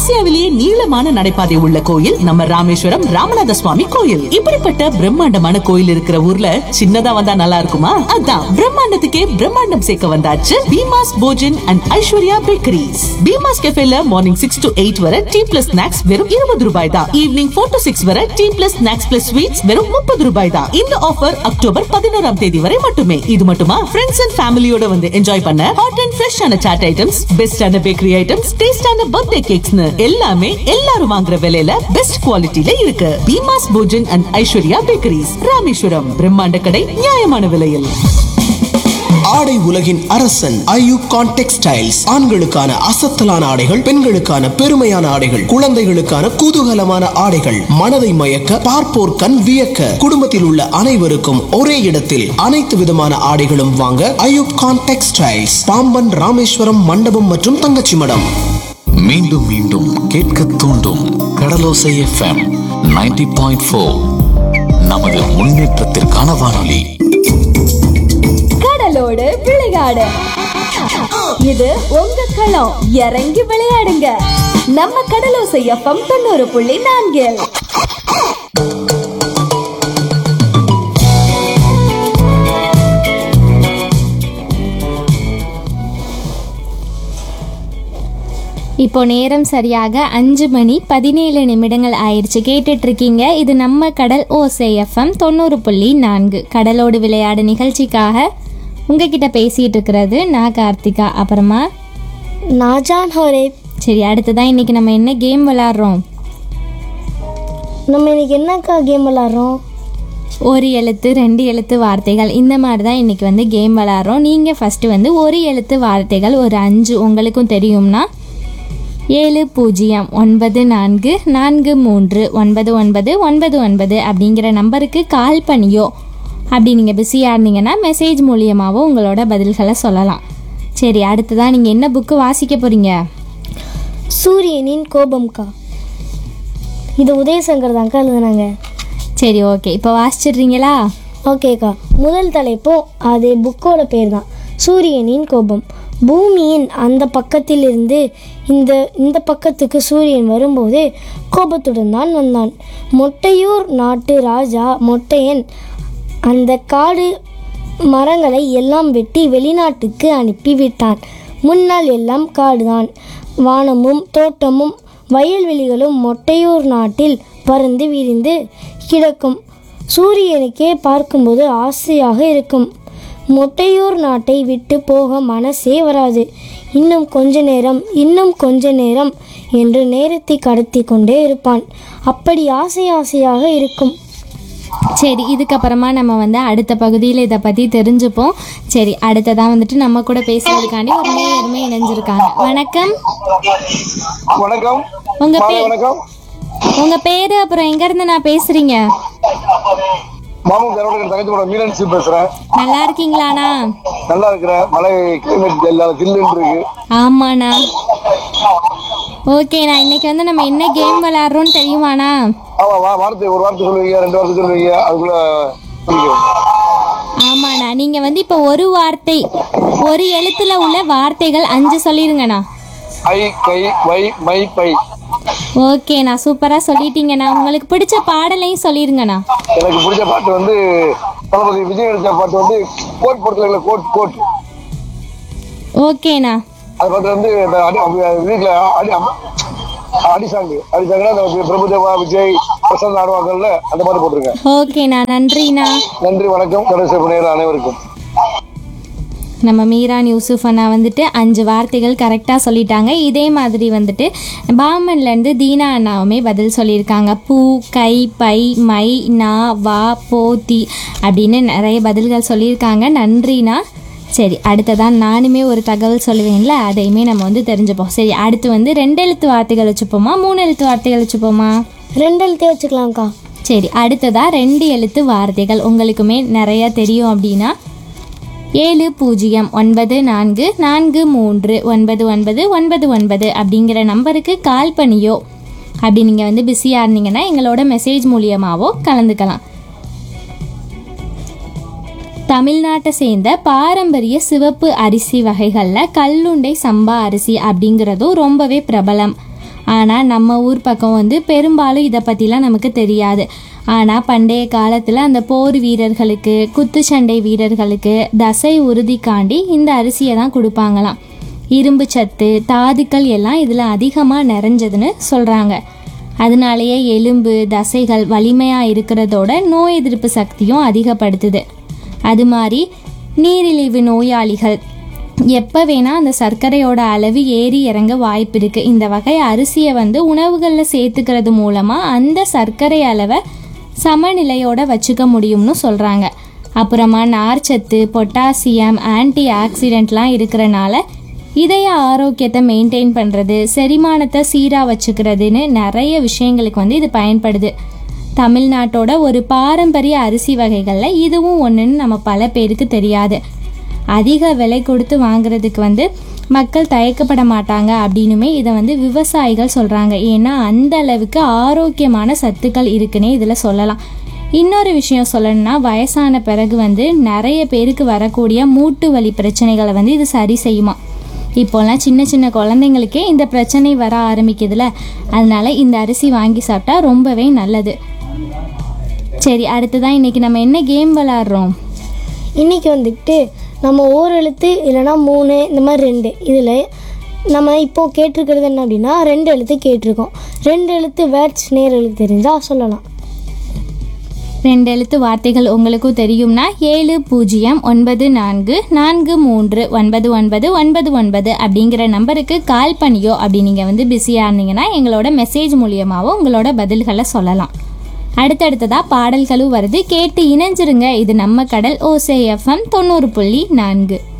ஆசியாவிலேயே நீளமான நடைபாதை உள்ள கோயில் நம்ம ராமேஸ்வரம் ராமநாத சுவாமி கோயில் இப்படிப்பட்ட பிரம்மாண்டமான கோயில் இருக்கிற ஊர்ல சின்னதா வந்தா நல்லா இருக்குமா அதான் பிரம்மாண்டத்துக்கே பிரம்மாண்டம் சேர்க்க வந்தாச்சு பீமாஸ் போஜன் அண்ட் ஐஸ்வர்யா பேக்கரிஸ் பீமாஸ் கெஃபேல மார்னிங் சிக்ஸ் to எயிட் வரை டீ பிளஸ் ஸ்நாக்ஸ் வெறும் இருபது ரூபாய் தான் ஈவினிங் ஃபோர் to சிக்ஸ் வரை tea plus snacks plus sweets வெறும் முப்பது ரூபாய் தான் இந்த ஆஃபர் அக்டோபர் பதினோராம் தேதி வரை மட்டுமே இது மட்டுமா ஃப்ரெண்ட்ஸ் அண்ட் ஃபேமிலியோட வந்து என்ஜாய் பண்ண ஹாட் அண்ட் ஃப்ரெஷ்ஷான சாட் ஐட்டம்ஸ் பெஸ்டான பேக்கரி ஐட்டம்ஸ் டேஸ்டான பர்த்டே கேக்ஸ்னு எல்லாமே எல்லாரும் வாங்குற விலையில பெஸ்ட் குவாலிட்டில இருக்கு பீமாஸ் போஜன் அண்ட் ஐஸ்வர்யா பேக்கரிஸ் ராமேஸ்வரம் பிரம்மாண்ட கடை நியாயமான விலையில் ஆடை உலகின் அரசன் ஐயூப் கான் டெக்ஸ்டைல்ஸ் ஆண்களுக்கான அசத்தலான ஆடைகள் பெண்களுக்கான பெருமையான ஆடைகள் குழந்தைகளுக்கான குதூகலமான ஆடைகள் மனதை மயக்க பார்ப்போர் கண் வியக்க குடும்பத்தில் உள்ள அனைவருக்கும் ஒரே இடத்தில் அனைத்து விதமான ஆடைகளும் வாங்க ஐயூப் கான் டெக்ஸ்டைல்ஸ் பாம்பன் ராமேஸ்வரம் மண்டபம் மற்றும் தங்கச்சி மடம் மீண்டும் மீண்டும் கேட்க தூண்டும் கடலோசை எஃப்எம் 90.4 பாயிண்ட் ஃபோர் நமது முன்னேற்றத்திற்கான வானொலி கடலோடு விளையாடு இது உங்க களம் இறங்கி விளையாடுங்க நம்ம கடலோசை எஃப்எம் தொண்ணூறு புள்ளி நான்கில் இப்போ நேரம் சரியாக அஞ்சு மணி பதினேழு நிமிடங்கள் ஆயிடுச்சு கேட்டுட்டு இருக்கீங்க இது நம்ம கடல் ஓசை எஃப்எம் தொண்ணூறு புள்ளி நான்கு கடலோடு விளையாடு நிகழ்ச்சிக்காக உங்ககிட்ட பேசிட்டு இருக்கிறது நான் கார்த்திகா அப்புறமா நாஜான் ஹோரே சரி அடுத்ததான் இன்னைக்கு நம்ம என்ன கேம் விளாட்றோம் நம்ம இன்னைக்கு என்னக்கா கேம் விளாட்றோம் ஒரு எழுத்து ரெண்டு எழுத்து வார்த்தைகள் இந்த மாதிரி தான் இன்னைக்கு வந்து கேம் விளாட்றோம் நீங்கள் ஃபஸ்ட்டு வந்து ஒரு எழுத்து வார்த்தைகள் ஒரு அஞ்சு உங்களுக்கும் தெரியும்னா ஏழு பூஜ்ஜியம் ஒன்பது நான்கு நான்கு மூன்று ஒன்பது ஒன்பது ஒன்பது ஒன்பது அப்படிங்கிற நம்பருக்கு கால் பண்ணியோ அப்படி நீங்கள் பிஸியாக இருந்தீங்கன்னா மெசேஜ் மூலியமாகவோ உங்களோட பதில்களை சொல்லலாம் சரி அடுத்ததான் நீங்கள் என்ன புக்கு வாசிக்க போகிறீங்க சூரியனின் கோபம்க்கா இது உதயசங்கர் தான்க்கா எழுதுனாங்க சரி ஓகே இப்போ வாசிச்சிடுறீங்களா ஓகேக்கா முதல் தலைப்பும் அதே புக்கோட பேர் தான் சூரியனின் கோபம் பூமியின் அந்த பக்கத்திலிருந்து இந்த இந்த பக்கத்துக்கு சூரியன் வரும்போது கோபத்துடன் தான் வந்தான் மொட்டையூர் நாட்டு ராஜா மொட்டையன் அந்த காடு மரங்களை எல்லாம் வெட்டி வெளிநாட்டுக்கு அனுப்பி விட்டான் முன்னால் எல்லாம் காடுதான் வானமும் தோட்டமும் வயல்வெளிகளும் மொட்டையூர் நாட்டில் பறந்து விரிந்து கிடக்கும் சூரியனுக்கே பார்க்கும்போது ஆசையாக இருக்கும் மொட்டையூர் நாட்டை விட்டு போக மனசே வராது இன்னும் கொஞ்ச நேரம் இன்னும் கொஞ்ச நேரம் என்று நேரத்தை கடத்தி கொண்டே இருப்பான் அப்படி ஆசை ஆசையாக இருக்கும் சரி இதுக்கப்புறமா நம்ம வந்து அடுத்த பகுதியில் இதை பற்றி தெரிஞ்சுப்போம் சரி அடுத்ததான் வந்துட்டு நம்ம கூட பேசுறதுக்காண்டி ஒரு நேயருமே இணைஞ்சிருக்காங்க வணக்கம் வணக்கம் உங்க மாலை பேர் வணக்கம் உங்க பேரு அப்புறம் எங்க இருந்து நான் பேசுறீங்க மாமு கரோட தங்கச்சி கூட மீனாட்சி பேசுறேன் நல்லா இருக்கீங்களாண்ணா நல்லா இருக்கிறேன் மழை கிளைமேட் எல்லாம் ஜில்லுன்னு இருக்கு ஆமாண்ணா ஓகேண்ணா இன்னைக்கு வந்து நம்ம என்ன கேம் விளையாடுறோம்னு தெரியுமாண்ணா ஆமா வா வார்த்தை ஒரு வார்த்தை சொல்லுவீங்க ரெண்டு வார்த்தை சொல்லுவீங்க அதுக்குள்ள சொல்லிக்கிறேன். ஆமாண்ணா நீங்க வந்து இப்போ ஒரு வார்த்தை ஒரு எழுத்துல உள்ள வார்த்தைகள் அஞ்சு சொல்லிடுங்கண்ணா ஐ கை வை மை பை ஓகேண்ணா சூப்பரா சொல்லிட்டீங்கண்ணா உங்களுக்கு பிடிச்ச பாடலையும் சொல்லிடுங்கண்ணா எனக்கு பிடிச்ச பாட்டு வந்து தளபதி விஜய் நடிச்ச பாட்டு வந்து கோட் படத்துல கோட் கோட் ஓகேண்ணா அது பாட்டு வந்து இந்த அடி வீட்டுல அடி அடி சாங்கு அடி சாங்குனா அந்த பிரபுதேவா விஜய் பிரசாந்த் ஆடுவாங்கல்ல அந்த மாதிரி போட்டிருக்கேன் ஓகேண்ணா நன்றிண்ணா நன்றி வணக்கம் கடைசி நேரம் அனைவருக்கும் நம்ம மீரான் யூசுஃப் அண்ணா வந்துட்டு அஞ்சு வார்த்தைகள் கரெக்டாக சொல்லிட்டாங்க இதே மாதிரி வந்துட்டு பாமன்லேருந்து தீனா அண்ணாவுமே பதில் சொல்லியிருக்காங்க பூ கை பை மை நா வா போ தி அப்படின்னு நிறைய பதில்கள் சொல்லியிருக்காங்க நன்றிண்ணா சரி அடுத்ததான் நானுமே ஒரு தகவல் சொல்லுவேன்ல அதையுமே நம்ம வந்து தெரிஞ்சுப்போம் சரி அடுத்து வந்து ரெண்டு எழுத்து வார்த்தைகள் வச்சுப்போமா மூணு எழுத்து வார்த்தைகள் வச்சுப்போமா ரெண்டு எழுத்தே வச்சுக்கலாம்க்கா சரி அடுத்ததாக ரெண்டு எழுத்து வார்த்தைகள் உங்களுக்குமே நிறைய தெரியும் அப்படின்னா ஏழு பூஜ்ஜியம் ஒன்பது நான்கு நான்கு மூன்று ஒன்பது ஒன்பது ஒன்பது ஒன்பது அப்படிங்கிற நம்பருக்கு கால் பண்ணியோ அப்படி நீங்கள் வந்து பிஸியாக இருந்தீங்கன்னா எங்களோட மெசேஜ் மூலியமாகவோ கலந்துக்கலாம் தமிழ்நாட்டை சேர்ந்த பாரம்பரிய சிவப்பு அரிசி வகைகளில் கல்லுண்டை சம்பா அரிசி அப்படிங்கிறதும் ரொம்பவே பிரபலம் ஆனால் நம்ம ஊர் பக்கம் வந்து பெரும்பாலும் இதை பற்றிலாம் நமக்கு தெரியாது ஆனால் பண்டைய காலத்தில் அந்த போர் வீரர்களுக்கு குத்துச்சண்டை வீரர்களுக்கு தசை உறுதிக்காண்டி இந்த அரிசியை தான் கொடுப்பாங்களாம் இரும்பு சத்து தாதுக்கள் எல்லாம் இதில் அதிகமாக நிறைஞ்சதுன்னு சொல்கிறாங்க அதனாலேயே எலும்பு தசைகள் வலிமையாக இருக்கிறதோட நோய் எதிர்ப்பு சக்தியும் அதிகப்படுத்துது அது மாதிரி நீரிழிவு நோயாளிகள் எப்போ வேணால் அந்த சர்க்கரையோட அளவு ஏறி இறங்க வாய்ப்பு இருக்குது இந்த வகை அரிசியை வந்து உணவுகளில் சேர்த்துக்கிறது மூலமாக அந்த சர்க்கரை அளவை சமநிலையோட வச்சுக்க முடியும்னு சொல்கிறாங்க அப்புறமா நார்ச்சத்து பொட்டாசியம் ஆன்டி ஆக்சிடென்ட்லாம் இருக்கிறனால இதய ஆரோக்கியத்தை மெயின்டைன் பண்ணுறது செரிமானத்தை சீராக வச்சுக்கிறதுன்னு நிறைய விஷயங்களுக்கு வந்து இது பயன்படுது தமிழ்நாட்டோட ஒரு பாரம்பரிய அரிசி வகைகளில் இதுவும் ஒன்றுன்னு நம்ம பல பேருக்கு தெரியாது அதிக விலை கொடுத்து வாங்குறதுக்கு வந்து மக்கள் தயக்கப்பட மாட்டாங்க அப்படின்னுமே இதை வந்து விவசாயிகள் சொல்கிறாங்க ஏன்னா அந்த அளவுக்கு ஆரோக்கியமான சத்துக்கள் இருக்குன்னே இதில் சொல்லலாம் இன்னொரு விஷயம் சொல்லணும்னா வயசான பிறகு வந்து நிறைய பேருக்கு வரக்கூடிய மூட்டு வலி பிரச்சனைகளை வந்து இது சரி செய்யுமா இப்போல்லாம் சின்ன சின்ன குழந்தைங்களுக்கே இந்த பிரச்சனை வர ஆரம்பிக்குதுல அதனால இந்த அரிசி வாங்கி சாப்பிட்டா ரொம்பவே நல்லது சரி அடுத்ததான் இன்னைக்கு நம்ம என்ன கேம் விளாட்றோம் இன்னைக்கு வந்துட்டு நம்ம ஓர் எழுத்து இல்லைன்னா மூணு இந்த மாதிரி ரெண்டு இதில் நம்ம இப்போது கேட்டிருக்கிறது என்ன அப்படின்னா ரெண்டு எழுத்து கேட்டிருக்கோம் ரெண்டு எழுத்து வேர்ட்ஸ் நேர்களுக்கு தெரிஞ்சால் சொல்லலாம் ரெண்டு எழுத்து வார்த்தைகள் உங்களுக்கும் தெரியும்னா ஏழு பூஜ்ஜியம் ஒன்பது நான்கு நான்கு மூன்று ஒன்பது ஒன்பது ஒன்பது ஒன்பது அப்படிங்கிற நம்பருக்கு கால் பண்ணியோ அப்படி நீங்கள் வந்து பிஸியாக இருந்தீங்கன்னா எங்களோட மெசேஜ் மூலியமாவோ உங்களோட பதில்களை சொல்லலாம் அடுத்தடுத்ததா பாடல்களும் வருது கேட்டு இணைஞ்சிருங்க இது நம்ம கடல் ஓசே எஃப்எம் தொண்ணூறு புள்ளி நான்கு